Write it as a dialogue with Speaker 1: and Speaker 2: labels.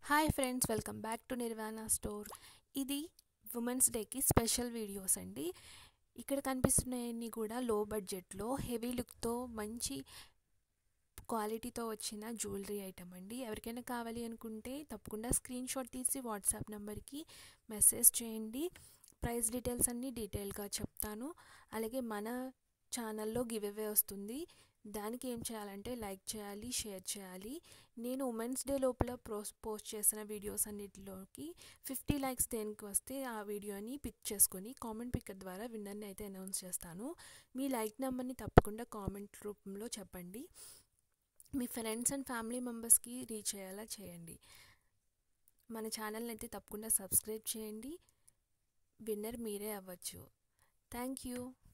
Speaker 1: hi friends welcome back to Nirvana store ఇది women's డేకి special videos అండి ఇక్కడ కనిపిస్తున్నాయన్నీ కూడా లో బడ్జెట్లో హెవీ లుక్తో మంచి క్వాలిటీతో వచ్చిన జ్యువెలరీ ఐటమ్ అండి ఎవరికైనా కావాలి అనుకుంటే తప్పకుండా స్క్రీన్ షాట్ తీసి వాట్సాప్ నెంబర్కి మెసేజ్ చేయండి ప్రైస్ డీటెయిల్స్ అన్నీ డీటెయిల్గా చెప్తాను అలాగే మన ఛానల్లో గివ్ అవే వస్తుంది దానికి ఏం చేయాలంటే లైక్ చేయాలి షేర్ చేయాలి నేను ఉమెన్స్ డే లోపల ప్రోస్ పోస్ట్ చేసిన వీడియోస్ అన్నిటిలోకి ఫిఫ్టీ లైక్స్ దేనికి వస్తే ఆ వీడియోని పిక్ చేసుకొని కామెంట్ పిక్కర్ ద్వారా విన్నర్ని అయితే అనౌన్స్ చేస్తాను మీ లైక్ నెంబర్ని తప్పకుండా కామెంట్ రూపంలో చెప్పండి మీ ఫ్రెండ్స్ అండ్ ఫ్యామిలీ మెంబర్స్కి రీచ్ అయ్యేలా చేయండి మన ఛానల్ని అయితే తప్పకుండా సబ్స్క్రైబ్ చేయండి విన్నర్ మీరే అవ్వచ్చు థ్యాంక్ యూ